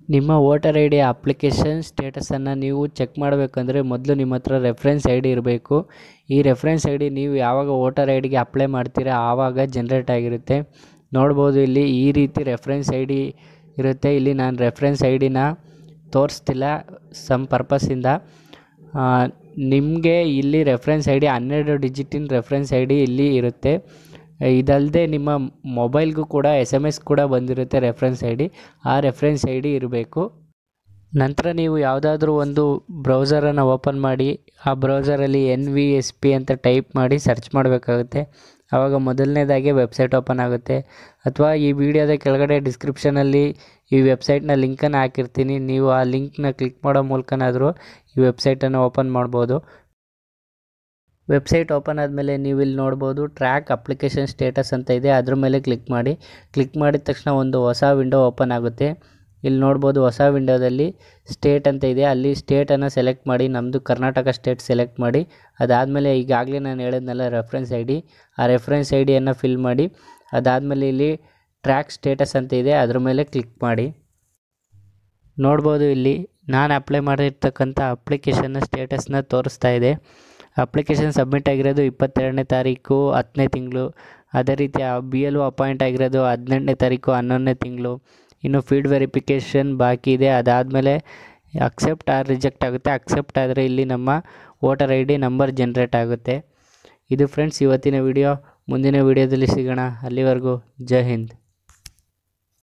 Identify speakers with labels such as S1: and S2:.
S1: ನಿಮ್ಮ voter I D application ಸ್ಟೇಟಸನ್ನು ನೀವು ಚೆಕ್ ಮಾಡಬೇಕಂದ್ರೆ ಮೊದಲು ನಿಮ್ಮ ಹತ್ರ ರೆಫರೆನ್ಸ್ ಐ ಡಿ ಇರಬೇಕು ಈ ರೆಫರೆನ್ಸ್ ಐ ಡಿ ನೀವು ಯಾವಾಗ ವೋಟರ್ ಐ ಡಿಗೆ ಅಪ್ಲೈ ಮಾಡ್ತೀರಾ ಆವಾಗ ಜನ್ರೇಟ್ ಆಗಿರುತ್ತೆ ನೋಡ್ಬೋದು ಇಲ್ಲಿ ಈ ರೀತಿ ರೆಫರೆನ್ಸ್ ಐ ಡಿ ಇರುತ್ತೆ ಇಲ್ಲಿ ನಾನು ರೆಫರೆನ್ಸ್ ಐ ಡಿನ ತೋರಿಸ್ತಿಲ್ಲ ಸಮ್ ಪರ್ಪಸ್ಸಿಂದ ನಿಮಗೆ ಇಲ್ಲಿ ರೆಫರೆನ್ಸ್ ಐ ಡಿ ಹನ್ನೆರಡು ಡಿಜಿಟಿನ ರೆಫರೆನ್ಸ್ ಐ ಡಿ ಇಲ್ಲಿ ಇರುತ್ತೆ ಇದಲ್ಲದೆ ನಿಮ್ಮ ಮೊಬೈಲ್ಗೂ ಕೂಡ ಎಸ್ ಎಮ್ ಎಸ್ ಕೂಡ ಬಂದಿರುತ್ತೆ ರೆಫರೆನ್ಸ್ ಐ ಡಿ ಆ ರೆಫರೆನ್ಸ್ ಐ ಡಿ ಇರಬೇಕು ನಂತರ ನೀವು ಯಾವುದಾದ್ರೂ ಒಂದು ಬ್ರೌಸರನ್ನು ಓಪನ್ ಮಾಡಿ ಆ ಬ್ರೌಸರಲ್ಲಿ ಎನ್ ವಿ ಎಸ್ ಪಿ ಅಂತ ಟೈಪ್ ಮಾಡಿ ಸರ್ಚ್ ಮಾಡಬೇಕಾಗುತ್ತೆ ಆವಾಗ ಮೊದಲನೇದಾಗಿ ವೆಬ್ಸೈಟ್ ಓಪನ್ ಆಗುತ್ತೆ ಅಥವಾ ಈ ವಿಡಿಯೋದ ಕೆಳಗಡೆ ಡಿಸ್ಕ್ರಿಪ್ಷನಲ್ಲಿ ಈ ವೆಬ್ಸೈಟ್ನ ಲಿಂಕನ್ನು ಹಾಕಿರ್ತೀನಿ ನೀವು ಆ ಲಿಂಕ್ನ ಕ್ಲಿಕ್ ಮಾಡೋ ಮೂಲಕನಾದರೂ ಈ ವೆಬ್ಸೈಟನ್ನು ಓಪನ್ ಮಾಡ್ಬೋದು ವೆಬ್ಸೈಟ್ ಓಪನ್ ಆದಮೇಲೆ ನೀವು ಇಲ್ಲಿ ನೋಡ್ಬೋದು ಟ್ರ್ಯಾಕ್ ಅಪ್ಲಿಕೇಶನ್ ಸ್ಟೇಟಸ್ ಅಂತ ಇದೆ ಅದ್ರ ಮೇಲೆ ಕ್ಲಿಕ್ ಮಾಡಿ ಕ್ಲಿಕ್ ಮಾಡಿದ ತಕ್ಷಣ ಒಂದು ಹೊಸ ವಿಂಡೋ ಓಪನ್ ಆಗುತ್ತೆ ಇಲ್ಲಿ ನೋಡ್ಬೋದು ಹೊಸ ವಿಂಡೋದಲ್ಲಿ ಸ್ಟೇಟ್ ಅಂತ ಇದೆ ಅಲ್ಲಿ ಸ್ಟೇಟನ್ನು ಸೆಲೆಕ್ಟ್ ಮಾಡಿ ನಮ್ಮದು ಕರ್ನಾಟಕ ಸ್ಟೇಟ್ ಸೆಲೆಕ್ಟ್ ಮಾಡಿ ಅದಾದಮೇಲೆ ಈಗಾಗಲೇ ನಾನು ಹೇಳಿದ್ನಲ್ಲ ರೆಫರೆನ್ಸ್ ಐ ಡಿ ಆ ರೆಫರೆನ್ಸ್ ಐ ಡಿಯನ್ನು ಫಿಲ್ ಮಾಡಿ ಅದಾದಮೇಲೆ ಇಲ್ಲಿ ಟ್ರ್ಯಾಕ್ ಸ್ಟೇಟಸ್ ಅಂತ ಇದೆ ಅದ್ರ ಮೇಲೆ ಕ್ಲಿಕ್ ಮಾಡಿ ನೋಡ್ಬೋದು ಇಲ್ಲಿ ನಾನು ಅಪ್ಲೈ ಮಾಡಿರ್ತಕ್ಕಂಥ ಅಪ್ಲಿಕೇಶನ್ನ ಸ್ಟೇಟಸ್ನ ತೋರಿಸ್ತಾ ಇದೆ ಅಪ್ಲಿಕೇಶನ್ ಸಬ್ಮಿಟ್ ಆಗಿರೋದು ಇಪ್ಪತ್ತೆರಡನೇ ತಾರೀಕು ಹತ್ತನೇ ತಿಂಗಳು ಅದೇ ರೀತಿ ಬಿ ಎಲ್ ಒ ಅಪಾಯಿಂಟ್ ಆಗಿರೋದು ಹದಿನೆಂಟನೇ ತಾರೀಕು ಹನ್ನೊಂದನೇ ತಿಂಗಳು ಇನ್ನು ಫೀಡ್ ವೆರಿಫಿಕೇಷನ್ ಬಾಕಿ ಇದೆ ಅದಾದಮೇಲೆ ಅಕ್ಸೆಪ್ಟ್ ಆರ್ ರಿಜೆಕ್ಟ್ ಆಗುತ್ತೆ ಅಕ್ಸೆಪ್ಟ್ ಆದರೆ ಇಲ್ಲಿ ನಮ್ಮ voter I D number generate ಆಗುತ್ತೆ ಇದು ಫ್ರೆಂಡ್ಸ್ ಇವತ್ತಿನ ವಿಡಿಯೋ ಮುಂದಿನ ವಿಡಿಯೋದಲ್ಲಿ ಸಿಗೋಣ ಅಲ್ಲಿವರೆಗೂ ಜೈ ಹಿಂದ್